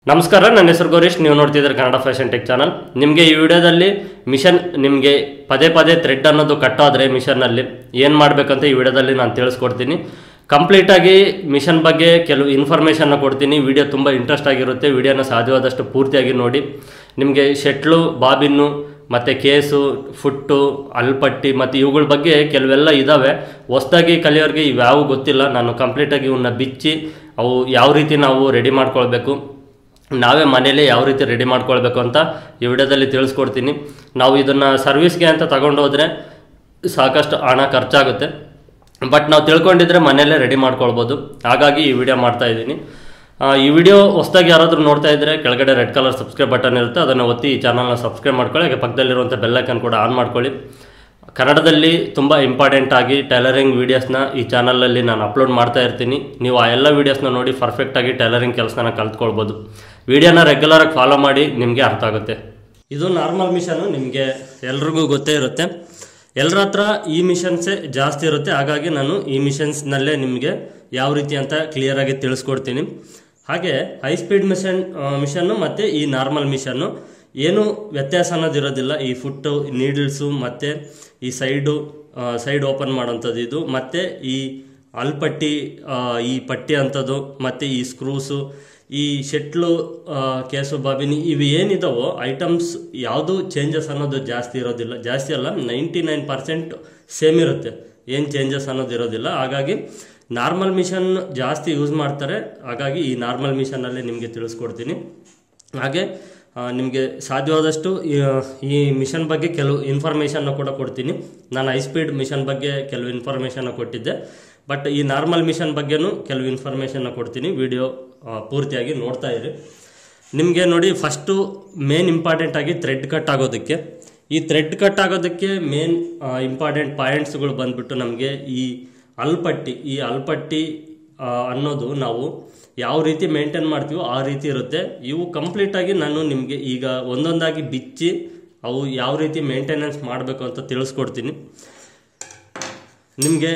ನಮಸ್ಕಾರ ನನ್ನ ಹೆಸರು ಗೌರೀಶ್ ನೀವು ನೋಡ್ತಿದ್ದೀರ ಕನ್ನಡ ಫ್ಯಾಷನ್ ಟೆಕ್ ಚಾನಲ್ ನಿಮಗೆ ಈ ವಿಡಿಯೋದಲ್ಲಿ ಮಿಷನ್ ನಿಮಗೆ ಪದೇ ಪದೇ ಥ್ರೆಡ್ ಅನ್ನೋದು ಕಟ್ಟಾದರೆ ಮಿಷನ್ನಲ್ಲಿ ಏನು ಮಾಡಬೇಕಂತ ಈ ವಿಡಿಯೋದಲ್ಲಿ ನಾನು ತಿಳಿಸ್ಕೊಡ್ತೀನಿ ಕಂಪ್ಲೀಟಾಗಿ ಮಿಷನ್ ಬಗ್ಗೆ ಕೆಲವು ಇನ್ಫಾರ್ಮೇಷನ್ನ ಕೊಡ್ತೀನಿ ವಿಡಿಯೋ ತುಂಬ ಇಂಟ್ರೆಸ್ಟ್ ಆಗಿರುತ್ತೆ ವಿಡಿಯೋನ ಸಾಧ್ಯವಾದಷ್ಟು ಪೂರ್ತಿಯಾಗಿ ನೋಡಿ ನಿಮಗೆ ಶೆಟ್ಲು ಬಾಬಿನ್ನು ಮತ್ತು ಕೇಸು ಫುಟ್ಟು ಅಲ್ಪಟ್ಟಿ ಮತ್ತು ಇವುಗಳ ಬಗ್ಗೆ ಕೆಲವೆಲ್ಲ ಇದ್ದಾವೆ ಹೊಸ್ದಾಗಿ ಕಲಿಯೋರಿಗೆ ಇವ್ಯಾವು ಗೊತ್ತಿಲ್ಲ ನಾನು ಕಂಪ್ಲೀಟಾಗಿ ಇವನ್ನ ಬಿಚ್ಚಿ ಅವು ಯಾವ ರೀತಿ ನಾವು ರೆಡಿ ಮಾಡ್ಕೊಳ್ಬೇಕು ನಾವೇ ಮನೇಲಿ ಯಾವ ರೀತಿ ರೆಡಿ ಮಾಡ್ಕೊಳ್ಬೇಕು ಅಂತ ಈ ವಿಡಿಯೋದಲ್ಲಿ ತಿಳಿಸ್ಕೊಡ್ತೀನಿ ನಾವು ಇದನ್ನು ಸರ್ವಿಸ್ಗೆ ಅಂತ ತಗೊಂಡು ಹೋದರೆ ಸಾಕಷ್ಟು ಹಣ ಖರ್ಚಾಗುತ್ತೆ ಬಟ್ ನಾವು ತಿಳ್ಕೊಂಡಿದ್ರೆ ಮನೆಯಲ್ಲೇ ರೆಡಿ ಮಾಡ್ಕೊಳ್ಬೋದು ಹಾಗಾಗಿ ಈ ವಿಡಿಯೋ ಮಾಡ್ತಾ ಇದ್ದೀನಿ ಆ, ಈ ವಿಡಿಯೋ ಹೊಸ್ದಾಗಿ ಯಾರಾದರೂ ನೋಡ್ತಾ ಇದ್ದರೆ ಕೆಳಗಡೆ ರೆಡ್ ಕಲರ್ ಸಬ್ಸ್ಕ್ರೈಬ್ ಬಟನ್ ಇರುತ್ತೆ ಅದನ್ನು ಒತ್ತಿ ಈ ಚಾನಲ್ನ ಸಬ್ಸ್ಕ್ರೈಬ್ ಮಾಡ್ಕೊಳ್ಳಿ ಹಾಗೆ ಪಕ್ಕದಲ್ಲಿರುವಂಥ ಬೆಲ್ಲೈಕನ್ ಕೂಡ ಆನ್ ಮಾಡ್ಕೊಳ್ಳಿ ಕನ್ನಡದಲ್ಲಿ ತುಂಬ ಇಂಪಾರ್ಟೆಂಟ್ ಆಗಿ ಟೈಲರಿಂಗ್ ವೀಡಿಯೋಸ್ನ ಈ ಚಾನಲಲ್ಲಿ ನಾನು ಅಪ್ಲೋಡ್ ಮಾಡ್ತಾ ಇರ್ತೀನಿ ನೀವು ಆ ಎಲ್ಲ ವೀಡಿಯೋಸ್ನ ನೋಡಿ ಪರ್ಫೆಕ್ಟಾಗಿ ಟೈಲರಿಂಗ್ ಕೆಲಸನ ಕಲ್ತ್ಕೊಳ್ಬೋದು ವಿಡಿಯೋನ ರೆಗ್ಯುಲರಾಗಿ ಫಾಲೋ ಮಾಡಿ ನಿಮಗೆ ಅರ್ಥ ಆಗುತ್ತೆ ಇದು ನಾರ್ಮಲ್ ಮಿಷನು ನಿಮಗೆ ಎಲ್ರಿಗೂ ಗೊತ್ತೇ ಇರುತ್ತೆ ಎಲ್ಲರ ಹತ್ರ ಈ ಮಿಷನ್ಸೇ ಜಾಸ್ತಿ ಇರುತ್ತೆ ಹಾಗಾಗಿ ನಾನು ಈ ಮಿಷನ್ಸ್ನಲ್ಲೇ ನಿಮಗೆ ಯಾವ ರೀತಿ ಅಂತ ಕ್ಲಿಯರಾಗಿ ತಿಳಿಸ್ಕೊಡ್ತೀನಿ ಹಾಗೆ ಹೈ ಸ್ಪೀಡ್ ಮಿಷನ್ ಮಿಷನ್ನು ಮತ್ತು ಈ ನಾರ್ಮಲ್ ಮಿಷನ್ನು ಏನು ವ್ಯತ್ಯಾಸ ಅನ್ನೋದಿರೋದಿಲ್ಲ ಈ ಫುಟ್ಟು ನೀಡಲ್ಸು ಮತ್ತು ಈ ಸೈಡು ಸೈಡ್ ಓಪನ್ ಮಾಡೋಂಥದ್ದು ಇದು ಮತ್ತು ಈ ಅಲ್ಪಟ್ಟಿ ಆ, ಈ ಪಟ್ಟಿ ಅಂಥದ್ದು ಮತ್ತು ಈ ಸ್ಕ್ರೂಸು ಈ ಶೆಟ್ಲು ಆ, ಕೇಸು ಬಾಬಿನಿ ಇವು ಏನಿದಾವೋ ಐಟಮ್ಸ್ ಯಾವುದು ಚೇಂಜಸ್ ಅನ್ನೋದು ಜಾಸ್ತಿ ಇರೋದಿಲ್ಲ ಜಾಸ್ತಿ ಅಲ್ಲ ನೈಂಟಿ ನೈನ್ ಪರ್ಸೆಂಟ್ ಸೇಮ್ ಇರುತ್ತೆ ಏನು ಚೇಂಜಸ್ ಅನ್ನೋದು ಇರೋದಿಲ್ಲ ಹಾಗಾಗಿ ನಾರ್ಮಲ್ ಮಿಷನ್ ಜಾಸ್ತಿ ಯೂಸ್ ಮಾಡ್ತಾರೆ ಹಾಗಾಗಿ ಈ ನಾರ್ಮಲ್ ಮಿಷನಲ್ಲಿ ನಿಮಗೆ ತಿಳಿಸ್ಕೊಡ್ತೀನಿ ಹಾಗೆ ನಿಮಗೆ ಸಾಧ್ಯವಾದಷ್ಟು ಈ- ಈ ಮಿಷನ್ ಬಗ್ಗೆ ಕೆಲವು ಇನ್ಫಾರ್ಮೇಷನ್ನ ಕೂಡ ಕೊಡ್ತೀನಿ ನಾನು ಹೈ ಸ್ಪೀಡ್ ಮಿಷನ್ ಬಗ್ಗೆ ಕೆಲವು ಇನ್ಫಾರ್ಮೇಷನ್ನ ಕೊಟ್ಟಿದ್ದೆ ಬಟ್ ಈ ನಾರ್ಮಲ್ ಮಿಷನ್ ಬಗ್ಗೆನೂ ಕೆಲವು ಇನ್ಫಾರ್ಮೇಷನ್ನ ಕೊಡ್ತೀನಿ ವಿಡಿಯೋ ಪೂರ್ತಿಯಾಗಿ ನೋಡ್ತಾ ಇರಿ ನಿಮಗೆ ನೋಡಿ ಫಸ್ಟು ಮೇನ್ ಇಂಪಾರ್ಟೆಂಟ್ ಆಗಿ ಥ್ರೆಡ್ ಕಟ್ ಆಗೋದಕ್ಕೆ ಈ ಥ್ರೆಡ್ ಕಟ್ ಆಗೋದಕ್ಕೆ ಮೇನ್ ಇಂಪಾರ್ಟೆಂಟ್ ಪಾಯಿಂಟ್ಸ್ಗಳು ಬಂದ್ಬಿಟ್ಟು ನಮಗೆ ಈ ಅಲ್ಪಟ್ಟಿ ಈ ಅಲ್ಪಟ್ಟಿ ಆ, ಅನ್ನೋದು ನಾವು ಯಾವ ರೀತಿ ಮೇಂಟೈನ್ ಮಾಡ್ತೀವೋ ಆ ರೀತಿ ಇರುತ್ತೆ ಇವು ಕಂಪ್ಲೀಟಾಗಿ ನಾನು ನಿಮಗೆ ಈಗ ಒಂದೊಂದಾಗಿ ಬಿಚ್ಚಿ ಅವು ಯಾವ ರೀತಿ ಮೇಂಟೆನೆನ್ಸ್ ಮಾಡಬೇಕು ಅಂತ ತಿಳಿಸ್ಕೊಡ್ತೀನಿ ನಿಮಗೆ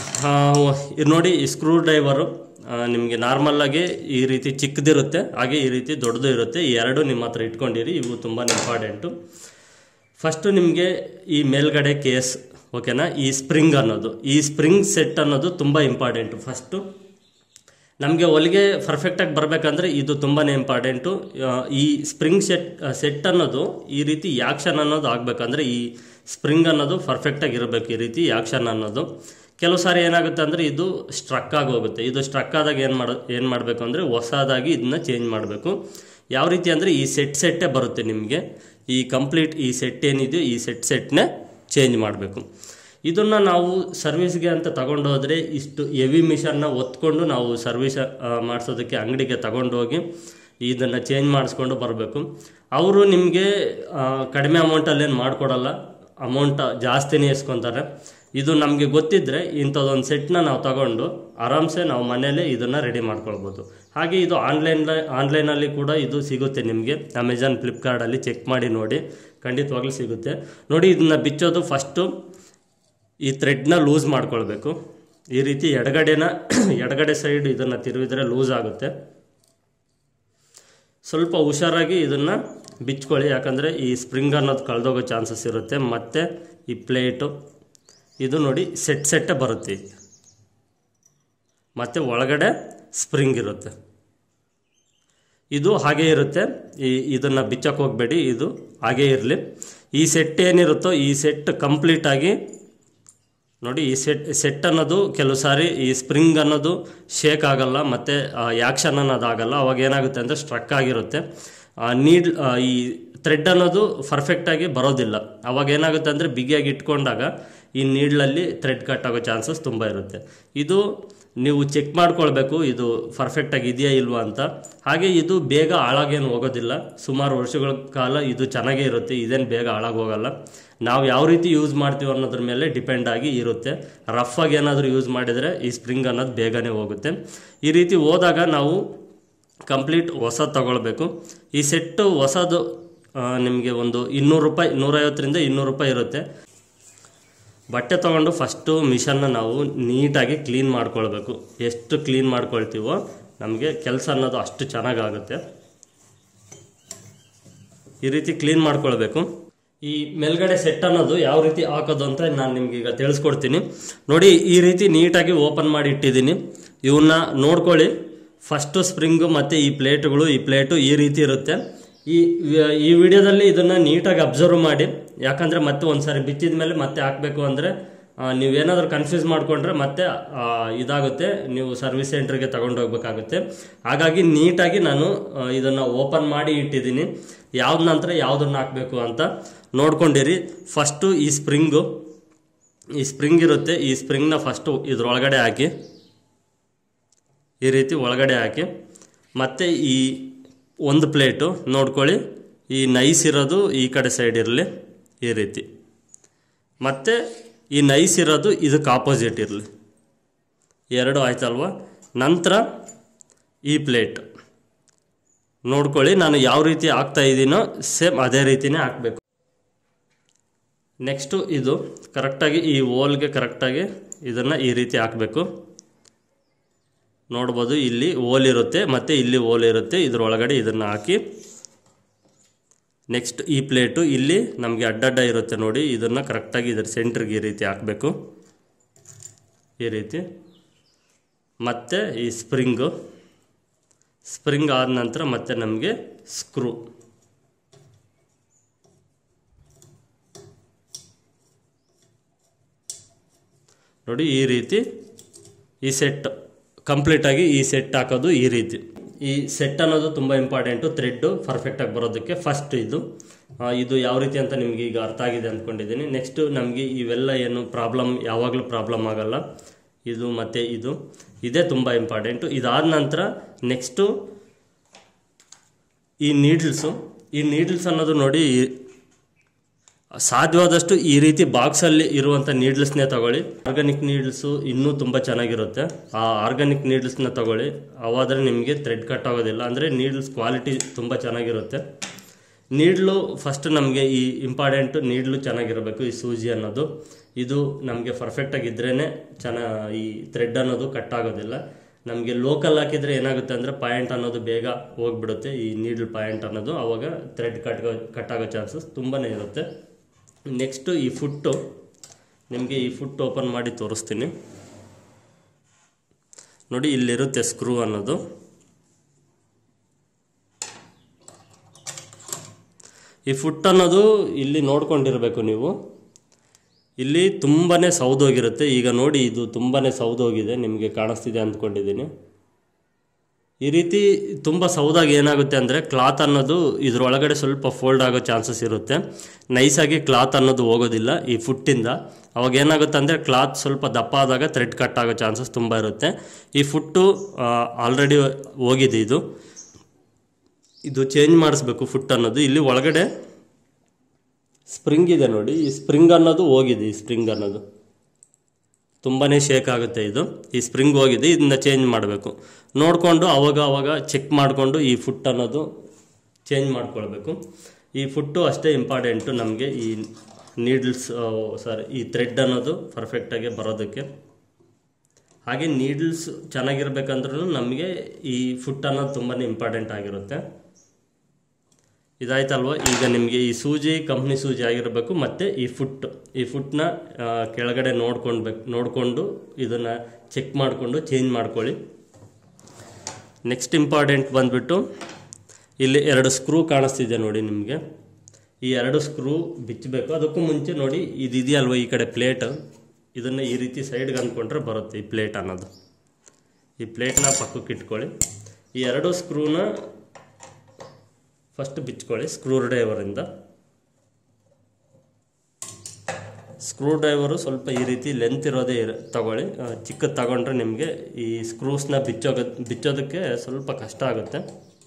ಇದು ನೋಡಿ ಈ ಸ್ಕ್ರೂ ಡ್ರೈವರು ನಿಮಗೆ ನಾರ್ಮಲ್ಲಾಗಿ ಈ ರೀತಿ ಚಿಕ್ಕದಿರುತ್ತೆ ಹಾಗೆ ಈ ರೀತಿ ದೊಡ್ಡದು ಇರುತ್ತೆ ಈ ಎರಡು ನಿಮ್ಮ ಹತ್ರ ಇಟ್ಕೊಂಡಿರಿ ಇವು ತುಂಬಾ ಇಂಪಾರ್ಟೆಂಟು ಫಸ್ಟು ನಿಮಗೆ ಈ ಮೇಲ್ಗಡೆ ಕೇಸ್ ಓಕೆನಾ ಈ ಸ್ಪ್ರಿಂಗ್ ಅನ್ನೋದು ಈ ಸ್ಪ್ರಿಂಗ್ ಸೆಟ್ ಅನ್ನೋದು ತುಂಬ ಇಂಪಾರ್ಟೆಂಟು ಫಸ್ಟು ನಮಗೆ ಹೊಲಿಗೆ ಪರ್ಫೆಕ್ಟಾಗಿ ಬರಬೇಕಂದ್ರೆ ಇದು ತುಂಬಾ ಇಂಪಾರ್ಟೆಂಟು ಈ ಸ್ಪ್ರಿಂಗ್ ಸೆಟ್ ಸೆಟ್ ಅನ್ನೋದು ಈ ರೀತಿ ಯಾಕ್ಷನ್ ಅನ್ನೋದು ಆಗಬೇಕಂದ್ರೆ ಈ ಸ್ಪ್ರಿಂಗ್ ಅನ್ನೋದು ಪರ್ಫೆಕ್ಟಾಗಿ ಇರಬೇಕು ಈ ರೀತಿ ಯಾಕ್ಷನ್ ಅನ್ನೋದು ಕೆಲವು ಸಾರಿ ಏನಾಗುತ್ತೆ ಅಂದರೆ ಇದು ಸ್ಟ್ರಕ್ ಆಗಿ ಹೋಗುತ್ತೆ ಇದು ಸ್ಟ್ರಕ್ ಆದಾಗ ಏನು ಮಾಡ ಏನು ಮಾಡಬೇಕು ಅಂದರೆ ಹೊಸದಾಗಿ ಇದನ್ನ ಚೇಂಜ್ ಮಾಡಬೇಕು ಯಾವ ರೀತಿ ಅಂದರೆ ಈ ಸೆಟ್ ಸೆಟ್ಟೇ ಬರುತ್ತೆ ನಿಮಗೆ ಈ ಕಂಪ್ಲೀಟ್ ಈ ಸೆಟ್ ಏನಿದೆ ಈ ಸೆಟ್ ಸೆಟ್ನೇ ಚೇಂಜ್ ಮಾಡಬೇಕು ಇದನ್ನು ನಾವು ಸರ್ವಿಸ್ಗೆ ಅಂತ ತಗೊಂಡೋದ್ರೆ ಇಷ್ಟು ಹೆವಿ ಮಿಷನ್ನ ಒತ್ಕೊಂಡು ನಾವು ಸರ್ವಿಸ್ ಮಾಡಿಸೋದಕ್ಕೆ ಅಂಗಡಿಗೆ ತಗೊಂಡೋಗಿ ಇದನ್ನು ಚೇಂಜ್ ಮಾಡಿಸ್ಕೊಂಡು ಬರಬೇಕು ಅವರು ನಿಮಗೆ ಕಡಿಮೆ ಅಮೌಂಟಲ್ಲೇನು ಮಾಡಿಕೊಡಲ್ಲ ಅಮೌಂಟ್ ಜಾಸ್ತಿನೇ ಇಸ್ಕೊತಾರೆ ಇದು ನಮಗೆ ಗೊತ್ತಿದ್ದರೆ ಇಂಥದ್ದೊಂದು ಸೆಟ್ನ ನಾವು ತಗೊಂಡು ಆರಾಮ್ಸೆ ನಾವು ಮನೇಲೇ ಇದನ್ನು ರೆಡಿ ಮಾಡ್ಕೊಳ್ಬೋದು ಹಾಗೆ ಇದು ಆನ್ಲೈನ್ ಆನ್ಲೈನಲ್ಲಿ ಕೂಡ ಇದು ಸಿಗುತ್ತೆ ನಿಮಗೆ ಅಮೆಜಾನ್ ಫ್ಲಿಪ್ಕಾರ್ಟಲ್ಲಿ ಚೆಕ್ ಮಾಡಿ ನೋಡಿ ಖಂಡಿತವಾಗ್ಲೂ ಸಿಗುತ್ತೆ ನೋಡಿ ಇದನ್ನ ಬಿಚ್ಚೋದು ಫಸ್ಟು ಈ ಥ್ರೆಡ್ನ ಲೂಸ್ ಮಾಡ್ಕೊಳ್ಬೇಕು ಈ ರೀತಿ ಎಡಗಡೆನ ಎಡಗಡೆ ಸೈಡ್ ಇದನ್ನು ತಿರುವಿದ್ರೆ ಲೂಸ್ ಆಗುತ್ತೆ ಸ್ವಲ್ಪ ಹುಷಾರಾಗಿ ಇದನ್ನು ಬಿಚ್ಕೊಳ್ಳಿ ಯಾಕಂದರೆ ಈ ಸ್ಪ್ರಿಂಗ್ ಅನ್ನೋದು ಕಳೆದೋಗೋ ಚಾನ್ಸಸ್ ಇರುತ್ತೆ ಮತ್ತು ಈ ಪ್ಲೇಟು ಇದು ನೋಡಿ ಸೆಟ್ ಸೆಟ್ಟೇ ಬರುತ್ತೆ ಮತ್ತು ಒಳಗಡೆ ಸ್ಪ್ರಿಂಗ್ ಇರುತ್ತೆ ಇದು ಹಾಗೇ ಇರುತ್ತೆ ಈ ಇದನ್ನು ಬಿಚ್ಚಕ್ಕೆ ಹೋಗಬೇಡಿ ಇದು ಹಾಗೇ ಇರಲಿ ಈ ಸೆಟ್ ಏನಿರುತ್ತೋ ಈ ಸೆಟ್ ಕಂಪ್ಲೀಟಾಗಿ ನೋಡಿ ಈ ಸೆಟ್ ಸೆಟ್ ಅನ್ನೋದು ಕೆಲವು ಸಾರಿ ಈ ಸ್ಪ್ರಿಂಗ್ ಅನ್ನೋದು ಶೇಕ್ ಆಗಲ್ಲ ಮತ್ತು ಯಾಕ್ಷನ್ ಅನ್ನೋದು ಆಗಲ್ಲ ಅವಾಗ ಏನಾಗುತ್ತೆ ಅಂದರೆ ಸ್ಟ್ರಕ್ ಆಗಿರುತ್ತೆ ನೀಡ್ ಈ ಥ್ರೆಡ್ ಅನ್ನೋದು ಪರ್ಫೆಕ್ಟಾಗಿ ಬರೋದಿಲ್ಲ ಅವಾಗ ಏನಾಗುತ್ತೆ ಅಂದರೆ ಬಿಗಿಯಾಗಿ ಇಟ್ಕೊಂಡಾಗ ಈ ನೀಡ್ಲಲ್ಲಿ ಥ್ರೆಡ್ ಕಟ್ ಆಗೋ ಚಾನ್ಸಸ್ ತುಂಬ ಇರುತ್ತೆ ಇದು ನೀವು ಚೆಕ್ ಮಾಡ್ಕೊಳ್ಬೇಕು ಇದು ಪರ್ಫೆಕ್ಟಾಗಿ ಇದೆಯಾ ಇಲ್ವಾ ಅಂತ ಹಾಗೆ ಇದು ಬೇಗ ಹಾಳಾಗೇನು ಹೋಗೋದಿಲ್ಲ ಸುಮಾರು ವರ್ಷಗಳ ಕಾಲ ಇದು ಚೆನ್ನಾಗೇ ಇರುತ್ತೆ ಇದೇನು ಬೇಗ ಹಾಳಾಗಿ ಹೋಗಲ್ಲ ನಾವು ಯಾವ ರೀತಿ ಯೂಸ್ ಮಾಡ್ತೀವಿ ಅನ್ನೋದ್ರ ಮೇಲೆ ಡಿಪೆಂಡ್ ಆಗಿ ಇರುತ್ತೆ ರಫ್ ಆಗಿ ಏನಾದರೂ ಯೂಸ್ ಮಾಡಿದರೆ ಈ ಸ್ಪ್ರಿಂಗ್ ಅನ್ನೋದು ಬೇಗನೆ ಹೋಗುತ್ತೆ ಈ ರೀತಿ ಹೋದಾಗ ನಾವು ಕಂಪ್ಲೀಟ್ ಹೊಸದು ತಗೊಳ್ಬೇಕು ಈ ಸೆಟ್ಟು ಹೊಸದು ನಿಮಗೆ ಒಂದು ಇನ್ನೂರು ರೂಪಾಯಿ ನೂರೈವತ್ತರಿಂದ ಇನ್ನೂರು ರೂಪಾಯಿ ಇರುತ್ತೆ ಬಟ್ಟೆ ತೊಗೊಂಡು ಫಸ್ಟು ಮಿಷನ್ನ ನಾವು ನೀಟಾಗಿ ಕ್ಲೀನ್ ಮಾಡ್ಕೊಳ್ಬೇಕು ಎಷ್ಟು ಕ್ಲೀನ್ ಮಾಡ್ಕೊಳ್ತೀವೋ ನಮಗೆ ಕೆಲಸ ಅನ್ನೋದು ಅಷ್ಟು ಚೆನ್ನಾಗಾಗುತ್ತೆ ಈ ರೀತಿ ಕ್ಲೀನ್ ಮಾಡ್ಕೊಳ್ಬೇಕು ಈ ಮೇಲ್ಗಡೆ ಸೆಟ್ ಅನ್ನೋದು ಯಾವ ರೀತಿ ಹಾಕೋದು ಅಂತ ನಾನು ನಿಮ್ಗೆ ಈಗ ತಿಳಿಸ್ಕೊಡ್ತೀನಿ ನೋಡಿ ಈ ರೀತಿ ನೀಟಾಗಿ ಓಪನ್ ಮಾಡಿ ಇಟ್ಟಿದ್ದೀನಿ ಇವನ್ನ ನೋಡ್ಕೊಳ್ಳಿ ಫಸ್ಟು ಸ್ಪ್ರಿಂಗು ಮತ್ತು ಈ ಪ್ಲೇಟ್ಗಳು ಈ ಪ್ಲೇಟು ಈ ರೀತಿ ಇರುತ್ತೆ ಈ ಈ ವಿಡಿಯೋದಲ್ಲಿ ಇದನ್ನು ನೀಟಾಗಿ ಅಬ್ಸರ್ವ್ ಮಾಡಿ ಯಾಕಂದರೆ ಮತ್ತೆ ಒಂದ್ಸಾರಿ ಬಿಚ್ಚಿದ ಮೇಲೆ ಮತ್ತೆ ಹಾಕಬೇಕು ಅಂದರೆ ನೀವೇನಾದರೂ ಕನ್ಫ್ಯೂಸ್ ಮಾಡಿಕೊಂಡ್ರೆ ಮತ್ತೆ ಆ, ಇದಾಗುತ್ತೆ ನೀವು ಸರ್ವಿಸ್ ಸೆಂಟ್ರಿಗೆ ತಗೊಂಡು ಹೋಗ್ಬೇಕಾಗುತ್ತೆ ಹಾಗಾಗಿ ನೀಟಾಗಿ ನಾನು ಆ, ಇದನ್ನು ಓಪನ್ ಮಾಡಿ ಇಟ್ಟಿದ್ದೀನಿ ಯಾವ್ದು ನಂತರ ಯಾವುದನ್ನು ಹಾಕಬೇಕು ಅಂತ ನೋಡ್ಕೊಂಡಿರಿ ಫಸ್ಟು ಈ ಸ್ಪ್ರಿಂಗು ಈ ಸ್ಪ್ರಿಂಗ್ ಇರುತ್ತೆ ಈ ಸ್ಪ್ರಿಂಗ್ನ ಫಸ್ಟು ಇದ್ರೊಳಗಡೆ ಹಾಕಿ ಈ ರೀತಿ ಒಳಗಡೆ ಹಾಕಿ ಮತ್ತು ಈ ಒಂದು ಪ್ಲೇಟು ನೋಡ್ಕೊಳ್ಳಿ ಈ ನೈಸ್ ಇರೋದು ಈ ಕಡೆ ಸೈಡ್ ಇರಲಿ ಈ ರೀತಿ ಮತ್ತು ಈ ನೈಸ್ ಇರೋದು ಇದಕ್ಕೆ ಆಪೋಸಿಟ್ ಇರಲಿ ಎರಡು ಆಯ್ತಲ್ವ ನಂತರ ಈ ಪ್ಲೇಟ್ ನೋಡ್ಕೊಳ್ಳಿ ನಾನು ಯಾವ ರೀತಿ ಹಾಕ್ತಾ ಇದ್ದೀನೋ ಸೇಮ್ ಅದೇ ರೀತಿನೇ ಹಾಕಬೇಕು ನೆಕ್ಸ್ಟು ಇದು ಕರೆಕ್ಟಾಗಿ ಈ ಓಲ್ಗೆ ಕರೆಕ್ಟಾಗಿ ಇದನ್ನು ಈ ರೀತಿ ಹಾಕಬೇಕು ನೋಡ್ಬೋದು ಇಲ್ಲಿ ಓಲ್ ಇರುತ್ತೆ ಮತ್ತು ಇಲ್ಲಿ ಓಲ್ ಇರುತ್ತೆ ಇದ್ರೊಳಗಡೆ ಇದನ್ನು ಹಾಕಿ ನೆಕ್ಸ್ಟ್ ಈ ಪ್ಲೇಟು ಇಲ್ಲಿ ನಮಗೆ ಅಡ್ಡಡ್ಡ ಇರುತ್ತೆ ನೋಡಿ ಇದನ್ನು ಕರೆಕ್ಟಾಗಿ ಇದರ ಸೆಂಟ್ರಿಗೆ ಈ ರೀತಿ ಹಾಕಬೇಕು ಈ ರೀತಿ ಮತ್ತು ಈ ಸ್ಪ್ರಿಂಗು ಸ್ಪ್ರಿಂಗ್ ಆದ ನಂತರ ಮತ್ತೆ ನಮಗೆ ಸ್ಕ್ರೂ ನೋಡಿ ಈ ರೀತಿ ಈ ಸೆಟ್ ಕಂಪ್ಲೀಟಾಗಿ ಈ ಸೆಟ್ ಹಾಕೋದು ಈ ರೀತಿ ಈ ಸೆಟ್ ಅನ್ನೋದು ತುಂಬ ಇಂಪಾರ್ಟೆಂಟು ಥ್ರೆಡ್ಡು ಪರ್ಫೆಕ್ಟಾಗಿ ಬರೋದಕ್ಕೆ ಫಸ್ಟ್ ಇದು ಆ, ಇದು ಯಾವ ರೀತಿ ಅಂತ ನಿಮಗೆ ಈಗ ಅರ್ಥ ಆಗಿದೆ ಅಂದ್ಕೊಂಡಿದ್ದೀನಿ ನೆಕ್ಸ್ಟು ನಮಗೆ ಇವೆಲ್ಲ ಏನು ಪ್ರಾಬ್ಲಮ್ ಯಾವಾಗಲೂ ಪ್ರಾಬ್ಲಮ್ ಆಗಲ್ಲ ಇದು ಮತ್ತು ಇದು ಇದೇ ತುಂಬ ಇಂಪಾರ್ಟೆಂಟು ಇದಾದ ನಂತರ ನೆಕ್ಸ್ಟು ಈ ನೀಡ್ಲ್ಸು ಈ ನೀಡ್ಲ್ಸ್ ಅನ್ನೋದು ನೋಡಿ ಈ- ಸಾಧ್ಯವಾದಷ್ಟು ಈ ರೀತಿ ಬಾಕ್ಸಲ್ಲಿ ಇರುವಂಥ ನೀಡ್ಲ್ಸ್ನೇ ತಗೊಳ್ಳಿ ಆರ್ಗಾನಿಕ್ ನೀಡ್ಲ್ಸು ಇನ್ನೂ ತುಂಬ ಚೆನ್ನಾಗಿರುತ್ತೆ ಆ ಆರ್ಗಾನಿಕ್ ನೀಡ್ಲ್ಸ್ನ ತಗೊಳ್ಳಿ ಅವಾದರೆ ನಿಮಗೆ ಥ್ರೆಡ್ ಕಟ್ ಆಗೋದಿಲ್ಲ ಅಂದರೆ ನೀಡ್ಲ್ಸ್ ಕ್ವಾಲಿಟಿ ತುಂಬ ಚೆನ್ನಾಗಿರುತ್ತೆ ನೀಡ್ಲು ಫಸ್ಟ್ ನಮಗೆ ಈ ಇಂಪಾರ್ಟೆಂಟು ನೀಡ್ಲು ಚೆನ್ನಾಗಿರಬೇಕು ಈ ಸೂಜಿ ಅನ್ನೋದು ಇದು ನಮಗೆ ಪರ್ಫೆಕ್ಟಾಗಿ ಇದ್ರೇ ಚೆನ್ನ ಈ ಥ್ರೆಡ್ ಅನ್ನೋದು ಕಟ್ ಆಗೋದಿಲ್ಲ ನಮಗೆ ಲೋಕಲ್ ಹಾಕಿದರೆ ಏನಾಗುತ್ತೆ ಅಂದರೆ ಪಾಯಿಂಟ್ ಅನ್ನೋದು ಬೇಗ ಹೋಗ್ಬಿಡುತ್ತೆ ಈ ನೀಡ್ಲ್ ಪಾಯಿಂಟ್ ಅನ್ನೋದು ಆವಾಗ ಥ್ರೆಡ್ ಕಟ್ ಕಟ್ ಆಗೋ ಚಾನ್ಸಸ್ ತುಂಬಾ ಇರುತ್ತೆ ನೆಕ್ಸ್ಟು ಈ ಫುಟ್ಟು ನಿಮಗೆ ಈ ಫುಟ್ ಓಪನ್ ಮಾಡಿ ತೋರಿಸ್ತೀನಿ ನೋಡಿ ಇಲ್ಲಿರುತ್ತೆ ಸ್ಕ್ರೂ ಅನ್ನೋದು ಈ ಫುಟ್ ಅನ್ನೋದು ಇಲ್ಲಿ ನೋಡ್ಕೊಂಡಿರಬೇಕು ನೀವು ಇಲ್ಲಿ ತುಂಬಾ ಸೌದೋಗಿರುತ್ತೆ ಈಗ ನೋಡಿ ಇದು ತುಂಬಾ ಸೌದೋಗಿದೆ ನಿಮಗೆ ಕಾಣಿಸ್ತಿದೆ ಅಂದ್ಕೊಂಡಿದ್ದೀನಿ ಈ ರೀತಿ ತುಂಬ ಸೌದಾಗಿ ಏನಾಗುತ್ತೆ ಅಂದರೆ ಕ್ಲಾತ್ ಅನ್ನೋದು ಇದ್ರೊಳಗಡೆ ಸ್ವಲ್ಪ ಫೋಲ್ಡ್ ಆಗೋ ಚಾನ್ಸಸ್ ಇರುತ್ತೆ ನೈಸಾಗಿ ಕ್ಲಾತ್ ಅನ್ನೋದು ಹೋಗೋದಿಲ್ಲ ಈ ಫುಟ್ಟಿಂದ ಅವಾಗ ಏನಾಗುತ್ತೆ ಅಂದರೆ ಕ್ಲಾತ್ ಸ್ವಲ್ಪ ದಪ್ಪ ಆದಾಗ ಥ್ರೆಡ್ ಕಟ್ ಆಗೋ ಚಾನ್ಸಸ್ ತುಂಬ ಇರುತ್ತೆ ಈ ಫುಟ್ಟು ಆಲ್ರೆಡಿ ಹೋಗಿದೆ ಇದು ಇದು ಚೇಂಜ್ ಮಾಡಿಸ್ಬೇಕು ಫುಟ್ ಅನ್ನೋದು ಇಲ್ಲಿ ಒಳಗಡೆ ಸ್ಪ್ರಿಂಗ್ ಇದೆ ನೋಡಿ ಈ ಸ್ಪ್ರಿಂಗ್ ಅನ್ನೋದು ಹೋಗಿದೆ ಈ ಸ್ಪ್ರಿಂಗ್ ಅನ್ನೋದು ತುಂಬಾ ಶೇಕ್ ಆಗುತ್ತೆ ಇದು ಈ ಸ್ಪ್ರಿಂಗ್ ಹೋಗಿದೆ ಇದನ್ನ ಚೇಂಜ್ ಮಾಡಬೇಕು ನೋಡಿಕೊಂಡು ಅವಾಗ ಅವಾಗ ಚೆಕ್ ಮಾಡಿಕೊಂಡು ಈ ಫುಟ್ ಅನ್ನೋದು ಚೇಂಜ್ ಮಾಡ್ಕೊಳ್ಬೇಕು ಈ ಫುಟ್ಟು ಅಷ್ಟೇ ಇಂಪಾರ್ಟೆಂಟು ನಮಗೆ ಈ ನೀಡ್ಲ್ಸ್ ಸಾರಿ ಈ ಥ್ರೆಡ್ ಅನ್ನೋದು ಪರ್ಫೆಕ್ಟಾಗಿ ಬರೋದಕ್ಕೆ ಹಾಗೆ ನೀಡ್ಲ್ಸ್ ಚೆನ್ನಾಗಿರ್ಬೇಕಂದ್ರೂ ನಮಗೆ ಈ ಫುಟ್ ಅನ್ನೋದು ತುಂಬಾ ಇಂಪಾರ್ಟೆಂಟ್ ಆಗಿರುತ್ತೆ ಇದಾಯ್ತಲ್ವ ಈಗ ನಿಮಗೆ ಈ ಸೂಜಿ ಕಂಪ್ನಿ ಸೂಜಿ ಆಗಿರಬೇಕು ಮತ್ತು ಈ ಫುಟ್ ಈ ಫುಟ್ನ ಕೆಳಗಡೆ ನೋಡ್ಕೊಳ್ಬೇಕು ನೋಡಿಕೊಂಡು ಇದನ್ನು ಚೆಕ್ ಮಾಡಿಕೊಂಡು ಚೇಂಜ್ ಮಾಡ್ಕೊಳ್ಳಿ ನೆಕ್ಸ್ಟ್ ಇಂಪಾರ್ಟೆಂಟ್ ಬಂದುಬಿಟ್ಟು ಇಲ್ಲಿ ಎರಡು ಸ್ಕ್ರೂ ಕಾಣಿಸ್ತಿದೆ ನೋಡಿ ನಿಮಗೆ ಈ ಎರಡು ಸ್ಕ್ರೂ ಬಿಚ್ಚಬೇಕು ಅದಕ್ಕೂ ಮುಂಚೆ ನೋಡಿ ಇದು ಇದೆಯಲ್ವ ಈ ಕಡೆ ಪ್ಲೇಟ್ ಇದನ್ನು ಈ ರೀತಿ ಸೈಡ್ಗೆ ಅಂದ್ಕೊಂಡ್ರೆ ಬರುತ್ತೆ ಈ ಪ್ಲೇಟ್ ಅನ್ನೋದು ಈ ಪ್ಲೇಟ್ನ ಪಕ್ಕಕ್ಕೆ ಇಟ್ಕೊಳ್ಳಿ ಈ ಎರಡು ಸ್ಕ್ರೂನ ಫಸ್ಟ್ ಬಿಚ್ಕೊಳ್ಳಿ ಸ್ಕ್ರೂ ಡ್ರೈವರಿಂದ ಸ್ಕ್ರೂ ಡ್ರೈವರು ಸ್ವಲ್ಪ ಈ ರೀತಿ ಲೆಂತ್ ಇರೋದೇ ಇರ ತಗೊಳ್ಳಿ ಆ, ಚಿಕ್ಕದು ತಗೊಂಡ್ರೆ ನಿಮಗೆ ಈ ಸ್ಕ್ರೂಸ್ನ ಬಿಚ್ಚೋಗ ಬಿಚ್ಚೋದಕ್ಕೆ ಸ್ವಲ್ಪ ಕಷ್ಟ ಆಗುತ್ತೆ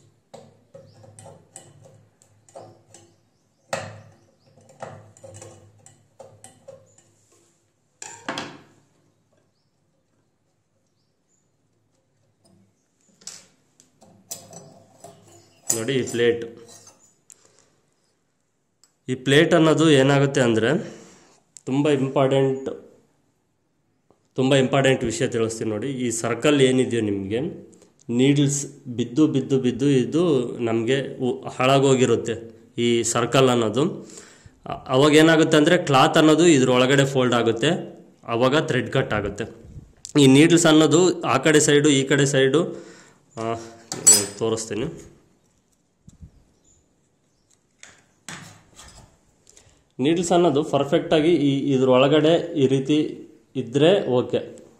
ನೋಡಿ ಈ ಪ್ಲೇಟ್ ಈ ಪ್ಲೇಟ್ ಅನ್ನೋದು ಏನಾಗುತ್ತೆ ಅಂದರೆ ತುಂಬ ಇಂಪಾರ್ಟೆಂಟ್ ತುಂಬ ಇಂಪಾರ್ಟೆಂಟ್ ವಿಷಯ ತಿಳಿಸ್ತೀನಿ ನೋಡಿ ಈ ಸರ್ಕಲ್ ಏನಿದೆಯೋ ನಿಮಗೆ ನೀಡ್ಲ್ಸ್ ಬಿದ್ದು ಬಿದ್ದು ಬಿದ್ದು ಇದು ನಮಗೆ ಹಾಳಾಗೋಗಿರುತ್ತೆ ಈ ಸರ್ಕಲ್ ಅನ್ನೋದು ಅ- ಅವಾಗ ಏನಾಗುತ್ತೆ ಅಂದರೆ ಕ್ಲಾತ್ ಅನ್ನೋದು ಇದ್ರೊಳಗಡೆ ಫೋಲ್ಡ್ ಆಗುತ್ತೆ ಅವಾಗ ಥ್ರೆಡ್ ಕಟ್ ಆಗುತ್ತೆ ಈ ನೀಡ್ಲ್ಸ್ ಅನ್ನೋದು ಆ ಕಡೆ ಸೈಡು ಈ ಕಡೆ ಸೈಡು ಆ, ತೋರಿಸ್ತೀನಿ ನೀಡ್ಲ್ಸ್ ಅನ್ನೋದು ಪರ್ಫೆಕ್ಟಾಗಿ ಈ ಇದ್ರೊಳಗಡೆ ಈ ರೀತಿ ಇದ್ದರೆ ಓಕೆ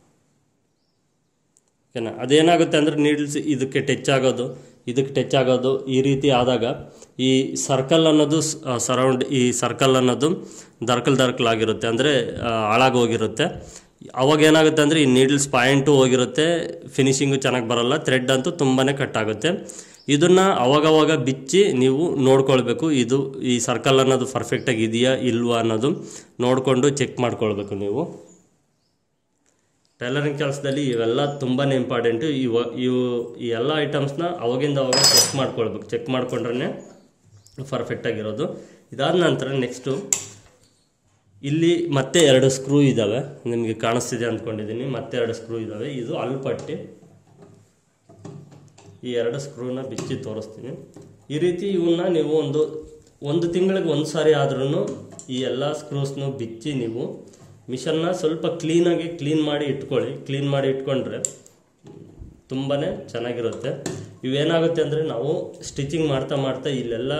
ಓಕೆನಾ ಅದೇನಾಗುತ್ತೆ ಅಂದರೆ ನೀಡ್ಲ್ಸ್ ಇದಕ್ಕೆ ಟಚ್ ಆಗೋದು ಇದಕ್ಕೆ ಟಚ್ ಆಗೋದು ಈ ರೀತಿ ಆದಾಗ ಈ ಸರ್ಕಲ್ ಅನ್ನೋದು ಸರೌಂಡ್ ಈ ಸರ್ಕಲ್ ಅನ್ನೋದು ದರ್ಕಲ್ ದರ್ಕಲ್ ಆಗಿರುತ್ತೆ ಅಂದರೆ ಹಾಳಾಗಿ ಹೋಗಿರುತ್ತೆ ಅವಾಗ ಏನಾಗುತ್ತೆ ಅಂದರೆ ಈ ನೀಡ್ಲ್ಸ್ ಪಾಯಿಂಟು ಹೋಗಿರುತ್ತೆ ಫಿನಿಶಿಂಗು ಚೆನ್ನಾಗಿ ಬರಲ್ಲ ಥ್ರೆಡ್ ಅಂತೂ ತುಂಬಾ ಕಟ್ ಆಗುತ್ತೆ ಇದನ್ನು ಅವಾಗವಾಗ ಬಿಚ್ಚಿ ನೀವು ನೋಡ್ಕೊಳ್ಬೇಕು ಇದು ಈ ಸರ್ಕಲ್ ಅನ್ನೋದು ಪರ್ಫೆಕ್ಟಾಗಿ ಇದೆಯಾ ಇಲ್ವಾ ಅನ್ನೋದು ನೋಡಿಕೊಂಡು ಚೆಕ್ ಮಾಡ್ಕೊಳ್ಬೇಕು ನೀವು ಟೈಲರಿಂಗ್ ಕೆಲಸದಲ್ಲಿ ಇವೆಲ್ಲ ತುಂಬಾ ಇಂಪಾರ್ಟೆಂಟು ಇವ ಇವು ಈ ಎಲ್ಲ ಐಟಮ್ಸ್ನ ಅವಾಗಿಂದ ಅವಾಗ ಚೆಕ್ ಮಾಡ್ಕೊಳ್ಬೇಕು ಚೆಕ್ ಮಾಡ್ಕೊಂಡ್ರೆ ಪರ್ಫೆಕ್ಟಾಗಿರೋದು ಇದಾದ ನಂತರ ನೆಕ್ಸ್ಟು ಇಲ್ಲಿ ಮತ್ತೆ ಎರಡು ಸ್ಕ್ರೂ ಇದ್ದಾವೆ ನಿಮಗೆ ಕಾಣಿಸ್ತಿದೆ ಅಂದ್ಕೊಂಡಿದ್ದೀನಿ ಮತ್ತೆ ಎರಡು ಸ್ಕ್ರೂ ಇದ್ದಾವೆ ಇದು ಅಲ್ಪಟ್ಟಿ ಈ ಎರಡು ಸ್ಕ್ರೂನ ಬಿಚ್ಚಿ ತೋರಿಸ್ತೀನಿ ಈ ರೀತಿ ಇವನ್ನ ನೀವು ಒಂದು ಒಂದು ತಿಂಗಳಿಗೆ ಒಂದು ಸಾರಿ ಆದ್ರೂ ಈ ಎಲ್ಲ ಸ್ಕ್ರೂಸ್ನು ಬಿಚ್ಚಿ ನೀವು ಮಿಷನ್ನ ಸ್ವಲ್ಪ ಕ್ಲೀನಾಗಿ ಕ್ಲೀನ್ ಮಾಡಿ ಇಟ್ಕೊಳ್ಳಿ ಕ್ಲೀನ್ ಮಾಡಿ ಇಟ್ಕೊಂಡ್ರೆ ತುಂಬಾ ಚೆನ್ನಾಗಿರುತ್ತೆ ಇವೇನಾಗುತ್ತೆ ಅಂದರೆ ನಾವು ಸ್ಟಿಚಿಂಗ್ ಮಾಡ್ತಾ ಮಾಡ್ತಾ ಇಲ್ಲೆಲ್ಲ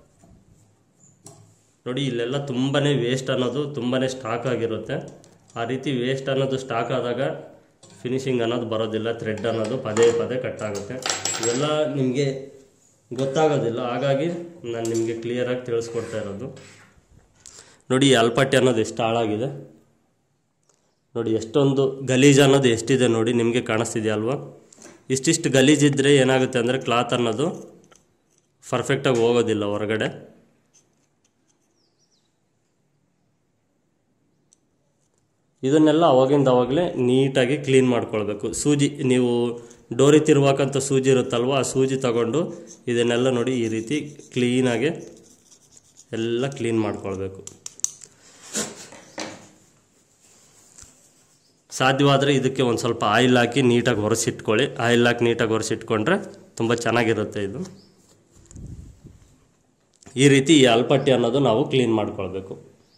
ನೋಡಿ ಇಲ್ಲೆಲ್ಲ ತುಂಬಾ ವೇಸ್ಟ್ ಅನ್ನೋದು ತುಂಬಾ ಸ್ಟಾಕ್ ಆಗಿರುತ್ತೆ ಆ ರೀತಿ ವೇಸ್ಟ್ ಅನ್ನೋದು ಸ್ಟಾಕ್ ಆದಾಗ ಫಿನಿಶಿಂಗ್ ಅನ್ನೋದು ಬರೋದಿಲ್ಲ ಥ್ರೆಡ್ ಅನ್ನೋದು ಪದೇ ಪದೇ ಕಟ್ ಆಗುತ್ತೆ ಇವೆಲ್ಲ ನಿಮಗೆ ಗೊತ್ತಾಗೋದಿಲ್ಲ ಹಾಗಾಗಿ ನಾನು ನಿಮಗೆ ಕ್ಲಿಯರಾಗಿ ತಿಳಿಸ್ಕೊಡ್ತಾ ಇರೋದು ನೋಡಿ ಈ ಅಲ್ಪಟ್ಟಿ ಅನ್ನೋದು ಎಷ್ಟು ಹಾಳಾಗಿದೆ ನೋಡಿ ಎಷ್ಟೊಂದು ಗಲೀಜು ಅನ್ನೋದು ಎಷ್ಟಿದೆ ನೋಡಿ ನಿಮಗೆ ಕಾಣಿಸ್ತಿದೆಯಾ ಅಲ್ವಾ ಇಷ್ಟಿಷ್ಟು ಗಲೀಜಿದ್ರೆ ಏನಾಗುತ್ತೆ ಅಂದರೆ ಕ್ಲಾತ್ ಅನ್ನೋದು ಪರ್ಫೆಕ್ಟಾಗಿ ಹೋಗೋದಿಲ್ಲ ಹೊರಗಡೆ ಇದನ್ನೆಲ್ಲ ಅವಾಗಿಂದ ಅವಾಗಲೇ ನೀಟಾಗಿ ಕ್ಲೀನ್ ಮಾಡ್ಕೊಳ್ಬೇಕು ಸೂಜಿ ನೀವು ಡೋರಿ ತಿರುವಾಕಂತ ಸೂಜಿ ಇರುತ್ತಲ್ವ ಆ ಸೂಜಿ ತಗೊಂಡು ಇದನ್ನೆಲ್ಲ ನೋಡಿ ಈ ರೀತಿ ಕ್ಲೀನಾಗಿ ಎಲ್ಲ ಕ್ಲೀನ್ ಮಾಡ್ಕೊಳ್ಬೇಕು ಸಾಧ್ಯವಾದರೆ ಇದಕ್ಕೆ ಒಂದು ಸ್ವಲ್ಪ ಆಯಿಲ್ ಹಾಕಿ ನೀಟಾಗಿ ಒರೆಸಿಟ್ಕೊಳ್ಳಿ ಆಯಿಲ್ ಹಾಕಿ ನೀಟಾಗಿ ಒರೆಸಿಟ್ಕೊಂಡ್ರೆ ತುಂಬ ಚೆನ್ನಾಗಿರುತ್ತೆ ಇದು ಈ ರೀತಿ ಈ ಅಲ್ಪಟ್ಟಿ ಅನ್ನೋದು ನಾವು ಕ್ಲೀನ್ ಮಾಡ್ಕೊಳ್ಬೇಕು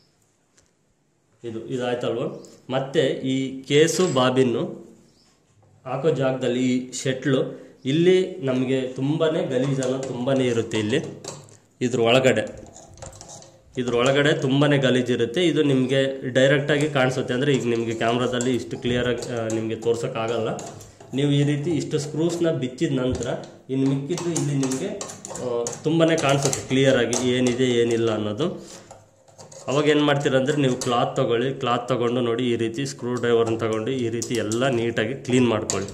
ಇದು ಇದಾಯ್ತಲ್ವ ಮತ್ತೆ ಈ ಕೇಸು ಬಾಬಿನ್ನು ಹಾಕೋ ಜಾಗದಲ್ಲಿ ಈ ಶೆಟ್ಲು ಇಲ್ಲಿ ನಮಗೆ ತುಂಬಾ ಗಲೀಜು ಅನ್ನೋದು ತುಂಬಾ ಇರುತ್ತೆ ಇಲ್ಲಿ ಇದ್ರ ಒಳಗಡೆ ಇದ್ರ ಒಳಗಡೆ ತುಂಬಾ ಗಲೀಜಿರುತ್ತೆ ಇದು ನಿಮಗೆ ಡೈರೆಕ್ಟಾಗಿ ಕಾಣಿಸುತ್ತೆ ಅಂದರೆ ಈಗ ನಿಮಗೆ ಕ್ಯಾಮ್ರಾದಲ್ಲಿ ಇಷ್ಟು ಕ್ಲಿಯರಾಗಿ ನಿಮಗೆ ತೋರ್ಸೋಕ್ಕಾಗಲ್ಲ ನೀವು ಈ ರೀತಿ ಇಷ್ಟು ಸ್ಕ್ರೂಸ್ನ ಬಿಚ್ಚಿದ ನಂತರ ಇನ್ನು ಮಿಕ್ಕಿದ್ದು ಇಲ್ಲಿ ನಿಮಗೆ ತುಂಬಾ ಕಾಣಿಸುತ್ತೆ ಕ್ಲಿಯರಾಗಿ ಏನಿದೆ ಏನಿಲ್ಲ ಅನ್ನೋದು ಅವಾಗ ಏನು ಮಾಡ್ತೀರಂದ್ರೆ ನೀವು ಕ್ಲಾತ್ ತೊಗೊಳ್ಳಿ ಕ್ಲಾತ್ ತೊಗೊಂಡು ನೋಡಿ ಈ ರೀತಿ ಸ್ಕ್ರೂ ಡ್ರೈವರ್ನ ತಗೊಂಡು ಈ ರೀತಿ ಎಲ್ಲ ನೀಟಾಗಿ ಕ್ಲೀನ್ ಮಾಡ್ಕೊಳ್ಳಿ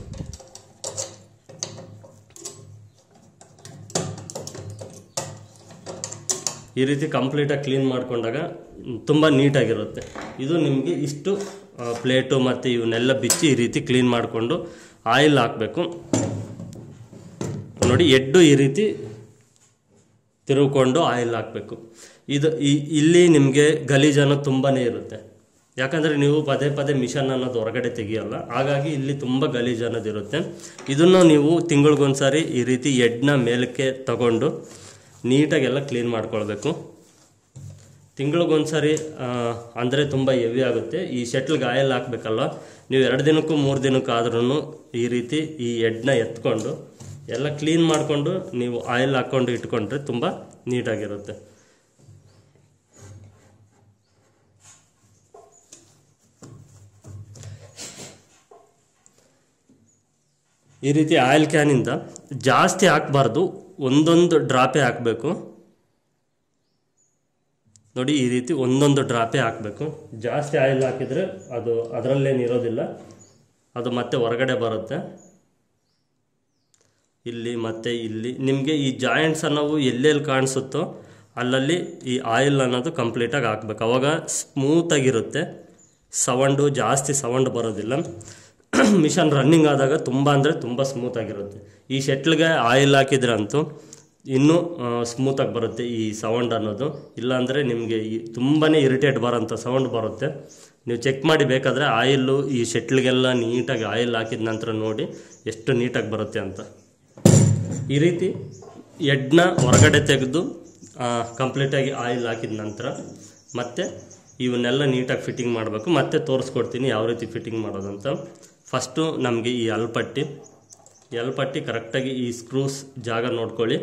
ಈ ರೀತಿ ಕಂಪ್ಲೀಟಾಗಿ ಕ್ಲೀನ್ ಮಾಡ್ಕೊಂಡಾಗ ತುಂಬ ನೀಟಾಗಿರುತ್ತೆ ಇದು ನಿಮಗೆ ಇಷ್ಟು ಪ್ಲೇಟು ಮತ್ತು ಇವನ್ನೆಲ್ಲ ಬಿಚ್ಚಿ ಈ ರೀತಿ ಕ್ಲೀನ್ ಮಾಡಿಕೊಂಡು ಆಯಿಲ್ ಹಾಕಬೇಕು ನೋಡಿ ಎಡ್ಡು ಈ ರೀತಿ ತಿರುಗಿಕೊಂಡು ಆಯಿಲ್ ಹಾಕಬೇಕು ಇದು ಈ ಇಲ್ಲಿ ನಿಮಗೆ ಗಲೀಜು ಅನ್ನೋದು ತುಂಬಾ ಇರುತ್ತೆ ಯಾಕಂದರೆ ನೀವು ಪದೇ ಪದೇ ಮಿಷನ್ ಅನ್ನೋದು ಹೊರಗಡೆ ತೆಗಿಯಲ್ಲ ಹಾಗಾಗಿ ಇಲ್ಲಿ ತುಂಬ ಗಲೀಜು ಅನ್ನೋದು ಇರುತ್ತೆ ಇದನ್ನು ನೀವು ತಿಂಗಳಿಗೊಂದ್ಸಾರಿ ಈ ರೀತಿ ಎಡ್ನ ಮೇಲಕ್ಕೆ ತಗೊಂಡು ನೀಟಾಗೆಲ್ಲ ಕ್ಲೀನ್ ಮಾಡ್ಕೊಳ್ಬೇಕು ತಿಂಗಳಿಗೊಂದ್ಸರಿ ಅಂದರೆ ತುಂಬ ಹೆವಿ ಆಗುತ್ತೆ ಈ ಶೆಟ್ಲ್ಗೆ ಆಯಿಲ್ ಹಾಕಬೇಕಲ್ಲ ನೀವು ಎರಡು ದಿನಕ್ಕೂ ಮೂರು ದಿನಕ್ಕಾದ್ರೂ ಈ ರೀತಿ ಈ ಎಡ್ನ ಎತ್ಕೊಂಡು ಎಲ್ಲ ಕ್ಲೀನ್ ಮಾಡಿಕೊಂಡು ನೀವು ಆಯಿಲ್ ಹಾಕ್ಕೊಂಡು ಇಟ್ಕೊಂಡ್ರೆ ತುಂಬ ನೀಟಾಗಿರುತ್ತೆ ಈ ರೀತಿ ಆಯಿಲ್ ಕ್ಯಾನಿಂದ ಜಾಸ್ತಿ ಹಾಕಬಾರ್ದು ಒಂದೊಂದು ಡ್ರಾಪೇ ಹಾಕಬೇಕು ನೋಡಿ ಈ ರೀತಿ ಒಂದೊಂದು ಡ್ರಾಪೇ ಹಾಕಬೇಕು ಜಾಸ್ತಿ ಆಯಿಲ್ ಹಾಕಿದರೆ ಅದು ಅದರಲ್ಲೇನು ಇರೋದಿಲ್ಲ ಅದು ಮತ್ತೆ ಹೊರಗಡೆ ಬರುತ್ತೆ ಇಲ್ಲಿ ಮತ್ತು ಇಲ್ಲಿ ನಿಮಗೆ ಈ ಜಾಯಿಂಟ್ಸ್ ಅನ್ನೋವು ಎಲ್ಲೆಲ್ಲಿ ಕಾಣಿಸುತ್ತೋ ಅಲ್ಲಲ್ಲಿ ಈ ಆಯಿಲ್ ಅನ್ನೋದು ಕಂಪ್ಲೀಟಾಗಿ ಹಾಕ್ಬೇಕು ಅವಾಗ ಸ್ಮೂತಾಗಿರುತ್ತೆ ಸೌಂಡು ಜಾಸ್ತಿ ಸೌಂಡ್ ಬರೋದಿಲ್ಲ ಮಿಷನ್ ರನ್ನಿಂಗ್ ಆದಾಗ ತುಂಬ ಅಂದರೆ ತುಂಬ ಸ್ಮೂತಾಗಿರುತ್ತೆ ಈ ಶೆಟ್ಲ್ಗೆ ಆಯಿಲ್ ಹಾಕಿದ್ರಂತೂ ಇನ್ನೂ ಸ್ಮೂತಾಗಿ ಬರುತ್ತೆ ಈ ಸೌಂಡ್ ಅನ್ನೋದು ಇಲ್ಲಾಂದರೆ ನಿಮಗೆ ಈ ತುಂಬಾ ಇರಿಟೇಟ್ ಬರೋಂಥ ಸೌಂಡ್ ಬರುತ್ತೆ ನೀವು ಚೆಕ್ ಮಾಡಿ ಬೇಕಾದರೆ ಆಯಿಲ್ಲು ಈ ಶೆಟ್ಲ್ಗೆಲ್ಲ ನೀಟಾಗಿ ಆಯಿಲ್ ಹಾಕಿದ ನಂತರ ನೋಡಿ ಎಷ್ಟು ನೀಟಾಗಿ ಬರುತ್ತೆ ಅಂತ ಈ ರೀತಿ ಎಡ್ನ ಹೊರಗಡೆ ತೆಗೆದು ಕಂಪ್ಲೀಟಾಗಿ ಆಯಿಲ್ ಹಾಕಿದ ನಂತರ ಮತ್ತೆ ಇವನ್ನೆಲ್ಲ ನೀಟಾಗಿ ಫಿಟ್ಟಿಂಗ್ ಮಾಡಬೇಕು ಮತ್ತೆ ತೋರಿಸ್ಕೊಡ್ತೀನಿ ಯಾವ ರೀತಿ ಫಿಟ್ಟಿಂಗ್ ಮಾಡೋದಂತ ಫಸ್ಟು ನಮಗೆ ಈ ಅಲ್ಪಟ್ಟಿ ಈ ಅಲ್ಪಟ್ಟಿ ಕರೆಕ್ಟಾಗಿ ಈ ಸ್ಕ್ರೂಸ್ ಜಾಗ ನೋಡ್ಕೊಳ್ಳಿ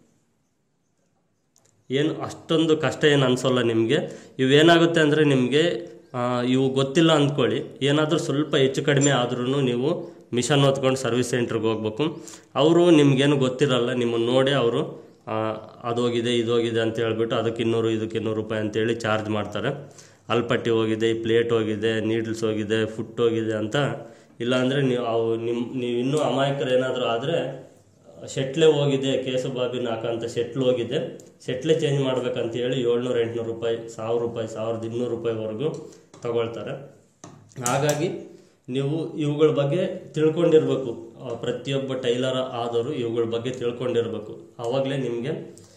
ಏನು ಅಷ್ಟೊಂದು ಕಷ್ಟ ಏನು ಅನಿಸೋಲ್ಲ ನಿಮಗೆ ಇವೇನಾಗುತ್ತೆ ಅಂದರೆ ನಿಮಗೆ ಇವು ಗೊತ್ತಿಲ್ಲ ಅಂದ್ಕೊಳ್ಳಿ ಏನಾದರೂ ಸ್ವಲ್ಪ ಹೆಚ್ಚು ಕಡಿಮೆ ಆದ್ರೂ ನೀವು ಮಿಷನ್ ಹೊತ್ಕೊಂಡು ಸರ್ವಿಸ್ ಸೆಂಟ್ರಿಗೆ ಹೋಗ್ಬೇಕು ಅವರು ನಿಮ್ಗೇನು ಗೊತ್ತಿರಲ್ಲ ನಿಮ್ಮನ್ನು ನೋಡಿ ಅವರು ಅದೋಗಿದೆ ಇದೋಗಿದೆ ಅಂತ ಹೇಳ್ಬಿಟ್ಟು ಅದಕ್ಕೆ ಇನ್ನೂರು ಇದಕ್ಕೆ ಇನ್ನೂರು ರೂಪಾಯಿ ಅಂತೇಳಿ ಚಾರ್ಜ್ ಮಾಡ್ತಾರೆ ಅಲ್ಪಟ್ಟಿ ಹೋಗಿದೆ ಈ ಪ್ಲೇಟ್ ಹೋಗಿದೆ ನೀಡ್ಲ್ಸ್ ಹೋಗಿದೆ ಫುಟ್ ಹೋಗಿದೆ ಅಂತ ಇಲ್ಲಾಂದರೆ ನೀವು ಅವು ನಿಮ್ಮ ನೀವು ಇನ್ನೂ ಅಮಾಯಕರು ಏನಾದರೂ ಆದರೆ ಶೆಟ್ಲೆ ಹೋಗಿದೆ ಕೇಸು ಬಾಬಿನ ಹಾಕೋಂಥ ಶೆಟ್ಲ್ ಹೋಗಿದೆ ಶೆಟ್ಲೆ ಚೇಂಜ್ ಮಾಡ್ಬೇಕಂತ ಹೇಳಿ ಏಳ್ನೂರು ಎಂಟುನೂರು ರೂಪಾಯಿ ಸಾವಿರ ರೂಪಾಯಿ ಸಾವಿರದ ಇನ್ನೂರು ರೂಪಾಯಿವರೆಗೂ ತಗೊಳ್ತಾರೆ ಹಾಗಾಗಿ ನೀವು ಇವುಗಳ ಬಗ್ಗೆ ತಿಳ್ಕೊಂಡಿರ್ಬೇಕು ಆ, ಪ್ರತಿಯೊಬ್ಬ ಟೈಲರ್ ಆದವರು ಇವುಗಳ ಬಗ್ಗೆ ತಿಳ್ಕೊಂಡಿರ್ಬೇಕು ಆವಾಗಲೇ ನಿಮಗೆ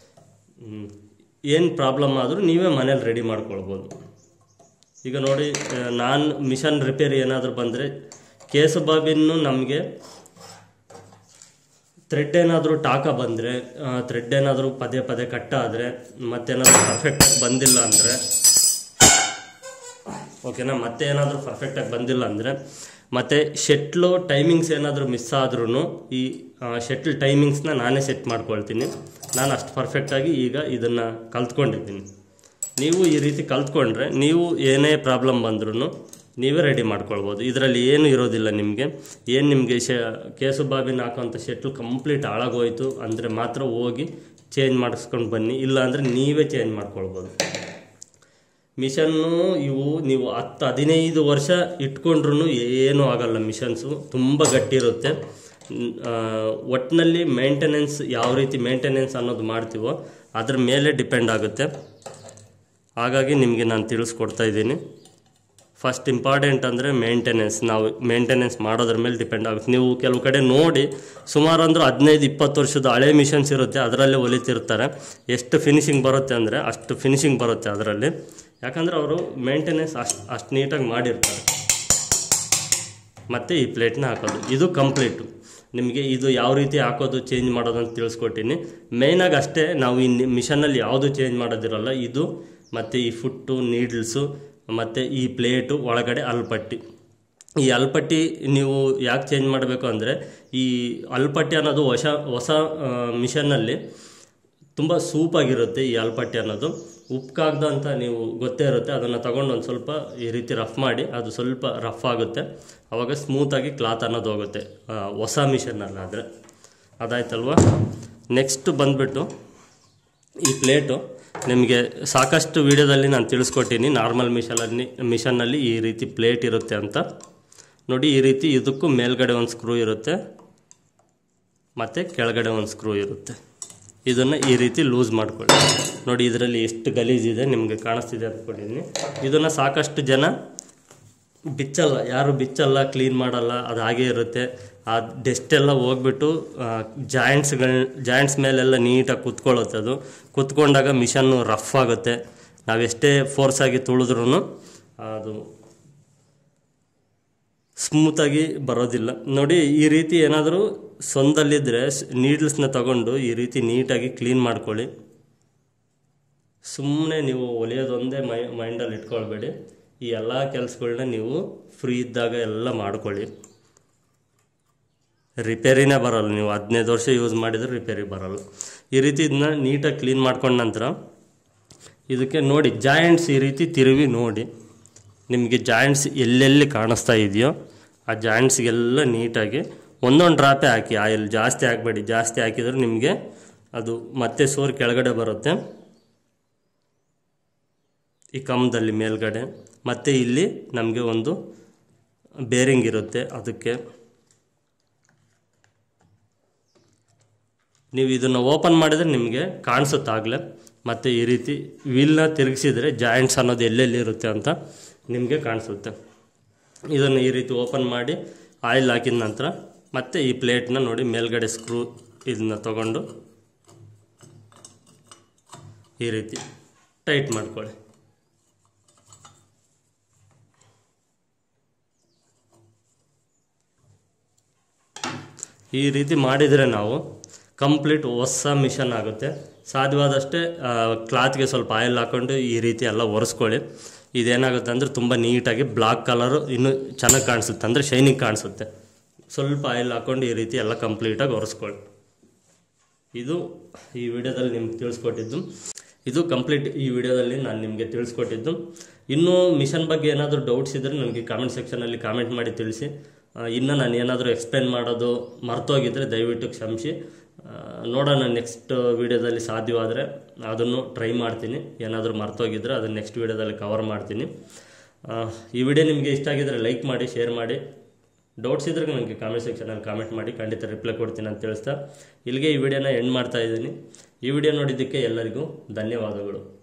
ಏನು ಪ್ರಾಬ್ಲಮ್ ಆದರೂ ನೀವೇ ಮನೇಲಿ ರೆಡಿ ಮಾಡ್ಕೊಳ್ಬೋದು ಈಗ ನೋಡಿ ನಾನು ಮಿಷನ್ ರಿಪೇರಿ ಏನಾದರೂ ಬಂದರೆ ಕೇಸು ಬಾಬಿನ್ನು ನಮಗೆ ಥ್ರೆಡ್ ಏನಾದರೂ ಟಾಕ ಬಂದರೆ ಥ್ರೆಡ್ ಏನಾದರೂ ಪದೇ ಪದೇ ಕಟ್ಟ ಆದರೆ ಮತ್ತೇನಾದರೂ ಪರ್ಫೆಕ್ಟಾಗಿ ಬಂದಿಲ್ಲ ಅಂದರೆ ಓಕೆನಾ ಮತ್ತೆ ಏನಾದರೂ ಪರ್ಫೆಕ್ಟಾಗಿ ಬಂದಿಲ್ಲ ಅಂದರೆ ಮತ್ತು ಶೆಟ್ಲು ಟೈಮಿಂಗ್ಸ್ ಏನಾದರೂ ಮಿಸ್ ಆದ್ರೂ ಈ ಶೆಟ್ಲ್ ಟೈಮಿಂಗ್ಸ್ನ ನಾನೇ ಸೆಟ್ ಮಾಡ್ಕೊಳ್ತೀನಿ ನಾನು ಅಷ್ಟು ಪರ್ಫೆಕ್ಟಾಗಿ ಈಗ ಇದನ್ನು ಕಲ್ತ್ಕೊಂಡಿದ್ದೀನಿ ನೀವು ಈ ರೀತಿ ಕಲ್ತ್ಕೊಂಡ್ರೆ ನೀವು ಏನೇ ಪ್ರಾಬ್ಲಮ್ ಬಂದ್ರೂ ನೀವೇ ರೆಡಿ ಮಾಡ್ಕೊಳ್ಬೋದು ಇದರಲ್ಲಿ ಏನು ಇರೋದಿಲ್ಲ ನಿಮಗೆ ಏನು ನಿಮಗೆ ಶ ಕೇಸು ಬಾಬಿನ ಹಾಕೋಂಥ ಶೆಟ್ಲ್ ಕಂಪ್ಲೀಟ್ ಹಾಳಾಗೋಯ್ತು ಅಂದರೆ ಮಾತ್ರ ಹೋಗಿ ಚೇಂಜ್ ಮಾಡಿಸ್ಕೊಂಡು ಬನ್ನಿ ಇಲ್ಲ ಅಂದರೆ ನೀವೇ ಚೇಂಜ್ ಮಾಡ್ಕೊಳ್ಬೋದು ಮಿಷನ್ನು ಇವು ನೀವು ಹತ್ತು ಹದಿನೈದು ವರ್ಷ ಇಟ್ಕೊಂಡ್ರು ಏನೂ ಆಗಲ್ಲ ಮಿಷನ್ಸು ತುಂಬ ಗಟ್ಟಿ ಇರುತ್ತೆ ಒಟ್ಟಿನಲ್ಲಿ ಮೇಂಟೆನೆನ್ಸ್ ಯಾವ ರೀತಿ ಮೇಂಟೆನೆನ್ಸ್ ಅನ್ನೋದು ಮಾಡ್ತೀವೋ ಅದ್ರ ಮೇಲೆ ಡಿಪೆಂಡ್ ಆಗುತ್ತೆ ಹಾಗಾಗಿ ನಿಮಗೆ ನಾನು ತಿಳಿಸ್ಕೊಡ್ತಾ ಇದ್ದೀನಿ ಫಸ್ಟ್ ಇಂಪಾರ್ಟೆಂಟ್ ಅಂದರೆ ಮೇಂಟೆನೆನ್ಸ್ ನಾವು ಮೇಂಟೆನೆನ್ಸ್ ಮಾಡೋದ್ರ ಮೇಲೆ ಡಿಪೆಂಡ್ ಆಗುತ್ತೆ ನೀವು ಕೆಲವು ಕಡೆ ನೋಡಿ ಸುಮಾರು ಅಂದ್ರೆ ಹದಿನೈದು ಇಪ್ಪತ್ತು ವರ್ಷದ ಹಳೆ ಮಿಷನ್ಸ್ ಇರುತ್ತೆ ಅದರಲ್ಲೇ ಹೊಲಿತಿರ್ತಾರೆ ಎಷ್ಟು ಫಿನಿಶಿಂಗ್ ಬರುತ್ತೆ ಅಂದರೆ ಅಷ್ಟು ಫಿನಿಶಿಂಗ್ ಬರುತ್ತೆ ಅದರಲ್ಲಿ ಯಾಕಂದರೆ ಅವರು ಮೇಂಟೆನೆನ್ಸ್ ಅಷ್ಟು ಅಷ್ಟು ನೀಟಾಗಿ ಮಾಡಿರ್ತಾರೆ ಮತ್ತು ಈ ಪ್ಲೇಟ್ನ ಹಾಕೋದು ಇದು ಕಂಪ್ಲೀಟು ನಿಮಗೆ ಇದು ಯಾವ ರೀತಿ ಹಾಕೋದು ಚೇಂಜ್ ಮಾಡೋದು ಅಂತ ತಿಳಿಸ್ಕೊಟ್ಟಿನಿ ಮೇಯ್ನಾಗಿ ಅಷ್ಟೇ ನಾವು ಈ ಮಿಷನಲ್ಲಿ ಯಾವುದು ಚೇಂಜ್ ಮಾಡೋದಿರಲ್ಲ ಇದು ಮತ್ತು ಈ ಫುಟ್ಟು ನೀಡ್ಲ್ಸು ಮತ್ತು ಈ ಪ್ಲೇಟು ಒಳಗಡೆ ಅಲ್ಪಟ್ಟಿ ಈ ಅಲ್ಪಟ್ಟಿ ನೀವು ಯಾಕೆ ಚೇಂಜ್ ಮಾಡಬೇಕು ಅಂದರೆ ಈ ಅಲ್ಪಟ್ಟಿ ಅನ್ನೋದು ಹೊಸ ಹೊಸ ಮಿಷನ್ನಲ್ಲಿ ತುಂಬ ಸೂಪಾಗಿರುತ್ತೆ ಈ ಅಲ್ಪಟ್ಟಿ ಅನ್ನೋದು ಉಪ್ಕಾಗ್ದ ಅಂತ ನೀವು ಗೊತ್ತೇ ಇರುತ್ತೆ ಅದನ್ನು ತಗೊಂಡು ಒಂದು ಸ್ವಲ್ಪ ಈ ರೀತಿ ರಫ್ ಮಾಡಿ ಅದು ಸ್ವಲ್ಪ ರಫ್ ಆಗುತ್ತೆ ಆವಾಗ ಸ್ಮೂತಾಗಿ ಕ್ಲಾತ್ ಅನ್ನೋದು ಹೋಗುತ್ತೆ ಆ, ಹೊಸ ಮಿಷನ್ನಲ್ಲಾದರೆ ಅದಾಯ್ತಲ್ವಾ ನೆಕ್ಸ್ಟ್ ಬಂದುಬಿಟ್ಟು ಈ ಪ್ಲೇಟು ನಿಮಗೆ ಸಾಕಷ್ಟು ವಿಡಿಯೋದಲ್ಲಿ ನಾನು ತಿಳಿಸ್ಕೊಟ್ಟಿನಿ ನಾರ್ಮಲ್ ಮಿಷನಲ್ಲಿ ಮಿಷನ್ನಲ್ಲಿ ಈ ರೀತಿ ಪ್ಲೇಟ್ ಇರುತ್ತೆ ಅಂತ ನೋಡಿ ಈ ರೀತಿ ಇದಕ್ಕೂ ಮೇಲ್ಗಡೆ ಒಂದು ಸ್ಕ್ರೂ ಇರುತ್ತೆ ಮತ್ತು ಕೆಳಗಡೆ ಒಂದು ಸ್ಕ್ರೂ ಇರುತ್ತೆ ಇದನ್ನು ಈ ರೀತಿ ಲೂಸ್ ಮಾಡ್ಕೊಳ್ಳಿ ನೋಡಿ ಇದರಲ್ಲಿ ಎಷ್ಟು ಗಲೀಜಿದೆ ನಿಮಗೆ ಕಾಣಿಸ್ತಿದೆ ಅಂದ್ಕೊಂಡಿದ್ದೀನಿ ಇದನ್ನು ಸಾಕಷ್ಟು ಜನ ಬಿಚ್ಚಲ್ಲ ಯಾರು ಬಿಚ್ಚಲ್ಲ ಕ್ಲೀನ್ ಮಾಡಲ್ಲ ಅದು ಹಾಗೇ ಇರುತ್ತೆ ಆ ಡೆಸ್ಟ್ ಎಲ್ಲ ಹೋಗ್ಬಿಟ್ಟು ಜಾಯಿಂಟ್ಸ್ಗಳ ಜಾಯಿಂಟ್ಸ್ ಮೇಲೆಲ್ಲ ನೀಟಾಗಿ ಕುತ್ಕೊಳ್ಳುತ್ತೆ ಅದು ಕುತ್ಕೊಂಡಾಗ ಮಿಷನ್ನು ರಫ್ ಆಗುತ್ತೆ ನಾವೆಷ್ಟೇ ಫೋರ್ಸ್ ಆಗಿ ತುಳಿದ್ರೂ ಅದು ಸ್ಮೂತಾಗಿ ಬರೋದಿಲ್ಲ ನೋಡಿ ಈ ರೀತಿ ಏನಾದರೂ ಸೊಂದಲ್ಲಿದ್ದರೆ ನೀಡ್ಲ್ಸ್ನ ತಗೊಂಡು ಈ ರೀತಿ ನೀಟಾಗಿ ಕ್ಲೀನ್ ಮಾಡ್ಕೊಳ್ಳಿ ಸುಮ್ಮನೆ ನೀವು ಹೊಲಿಯೋದೊಂದೇ ಮೈ ಮೈಂಡಲ್ಲಿ ಇಟ್ಕೊಳ್ಬೇಡಿ ಈ ಎಲ್ಲ ಕೆಲಸಗಳನ್ನ ನೀವು ಫ್ರೀ ಇದ್ದಾಗ ಎಲ್ಲ ಮಾಡ್ಕೊಳ್ಳಿ ರಿಪೇರಿನೇ ಬರಲ್ಲ ನೀವು ಹದಿನೈದು ವರ್ಷ ಯೂಸ್ ಮಾಡಿದ್ರೆ ರಿಪೇರಿ ಬರಲ್ಲ ಈ ರೀತಿ ಇದನ್ನ ನೀಟಾಗಿ ಕ್ಲೀನ್ ಮಾಡ್ಕೊಂಡ ನಂತರ ಇದಕ್ಕೆ ನೋಡಿ ಜಾಯಿಂಟ್ಸ್ ಈ ರೀತಿ ತಿರುವಿ ನೋಡಿ ನಿಮಗೆ ಜಾಯಿಂಟ್ಸ್ ಎಲ್ಲೆಲ್ಲಿ ಕಾಣಿಸ್ತಾ ಇದೆಯೋ ಆ ಜಾಯಿಂಟ್ಸ್ಗೆಲ್ಲ ನೀಟಾಗಿ ಒಂದೊಂದು ಡ್ರಾಪೇ ಹಾಕಿ ಆಯಿಲ್ ಜಾಸ್ತಿ ಹಾಕಬೇಡಿ ಜಾಸ್ತಿ ಹಾಕಿದ್ರೆ ನಿಮಗೆ ಅದು ಮತ್ತೆ ಸೋರ್ ಕೆಳಗಡೆ ಬರುತ್ತೆ ಈ ಕಮ್ದಲ್ಲಿ ಮೇಲ್ಗಡೆ ಮತ್ತು ಇಲ್ಲಿ ನಮಗೆ ಒಂದು ಬೇರಿಂಗ್ ಇರುತ್ತೆ ಅದಕ್ಕೆ ನೀವು ಇದನ್ನು ಓಪನ್ ಮಾಡಿದರೆ ನಿಮಗೆ ಕಾಣಿಸುತ್ತಾಗಲೇ ಮತ್ತು ಈ ರೀತಿ ವೀಲ್ನ ತಿರುಗಿಸಿದರೆ ಜಾಯಿಂಟ್ಸ್ ಅನ್ನೋದು ಎಲ್ಲೆಲ್ಲಿ ಇರುತ್ತೆ ಅಂತ ನಿಮಗೆ ಕಾಣಿಸುತ್ತೆ ಇದನ್ನು ಈ ರೀತಿ ಓಪನ್ ಮಾಡಿ ಆಯಿಲ್ ಹಾಕಿದ ನಂತರ ಮತ್ತೆ ಈ ಪ್ಲೇಟ್ನ ನೋಡಿ ಮೇಲ್ಗಡೆ ಸ್ಕ್ರೂ ಇದನ್ನ ತಗೊಂಡು ಈ ರೀತಿ ಟೈಟ್ ಮಾಡ್ಕೊಳ್ಳಿ ಈ ರೀತಿ ಮಾಡಿದರೆ ನಾವು ಕಂಪ್ಲೀಟ್ ಹೊಸ ಮಿಷನ್ ಆಗುತ್ತೆ ಸಾಧ್ಯವಾದಷ್ಟೇ ಕ್ಲಾತ್ಗೆ ಸ್ವಲ್ಪ ಆಯಿಲ್ ಹಾಕ್ಕೊಂಡು ಈ ರೀತಿ ಎಲ್ಲ ಒರೆಸ್ಕೊಳ್ಳಿ ಇದೇನಾಗುತ್ತೆ ಅಂದರೆ ತುಂಬ ನೀಟಾಗಿ ಬ್ಲಾಕ್ ಕಲರು ಇನ್ನೂ ಚೆನ್ನಾಗಿ ಕಾಣಿಸುತ್ತೆ ಅಂದರೆ ಶೈನಿಂಗ್ ಕಾಣಿಸುತ್ತೆ ಸ್ವಲ್ಪ ಆಯಿಲ್ ಹಾಕ್ಕೊಂಡು ಈ ರೀತಿ ಎಲ್ಲ ಕಂಪ್ಲೀಟಾಗಿ ಒರೆಸ್ಕೊಳ್ಳಿ ಇದು ಈ ವಿಡಿಯೋದಲ್ಲಿ ನಿಮ್ಗೆ ತಿಳಿಸ್ಕೊಟ್ಟಿದ್ದು ಇದು ಕಂಪ್ಲೀಟ್ ಈ ವಿಡಿಯೋದಲ್ಲಿ ನಾನು ನಿಮಗೆ ತಿಳಿಸ್ಕೊಟ್ಟಿದ್ದು ಇನ್ನೂ ಮಿಷನ್ ಬಗ್ಗೆ ಏನಾದರೂ ಡೌಟ್ಸ್ ಇದ್ದರೆ ನನಗೆ ಕಾಮೆಂಟ್ ಸೆಕ್ಷನಲ್ಲಿ ಕಾಮೆಂಟ್ ಮಾಡಿ ತಿಳಿಸಿ ಆ, ಇನ್ನು ನಾನು ಏನಾದರೂ ಎಕ್ಸ್ಪ್ಲೇನ್ ಮಾಡೋದು ಮರ್ತೋಗಿದ್ದರೆ ದಯವಿಟ್ಟು ಕ್ಷಮಿಸಿ ಆ, ನೋಡೋಣ ನೆಕ್ಸ್ಟ್ ವಿಡಿಯೋದಲ್ಲಿ ಸಾಧ್ಯವಾದರೆ ಅದನ್ನು ಟ್ರೈ ಮಾಡ್ತೀನಿ ಏನಾದರೂ ಮರ್ತೋಗಿದ್ದರೆ ಅದನ್ನು ನೆಕ್ಸ್ಟ್ ವಿಡಿಯೋದಲ್ಲಿ ಕವರ್ ಮಾಡ್ತೀನಿ ಆ, ಈ ವಿಡಿಯೋ ನಿಮಗೆ ಇಷ್ಟ ಆಗಿದ್ದರೆ ಲೈಕ್ ಮಾಡಿ ಶೇರ್ ಮಾಡಿ ಡೌಟ್ಸ್ ಇದ್ರೆ ನನಗೆ ಕಾಮೆಂಟ್ ಸೆಕ್ಷನಲ್ಲಿ ಕಾಮೆಂಟ್ ಮಾಡಿ ಖಂಡಿತ ರಿಪ್ಲೈ ಕೊಡ್ತೀನಿ ಅಂತ ತಿಳಿಸ್ತಾ ಇಲ್ಲಿಗೆ ಈ ವಿಡಿಯೋನ ಎಂಡ್ ಮಾಡ್ತಾ ಇದ್ದೀನಿ ಈ ವಿಡಿಯೋ ನೋಡಿದ್ದಕ್ಕೆ ಎಲ್ಲರಿಗೂ ಧನ್ಯವಾದಗಳು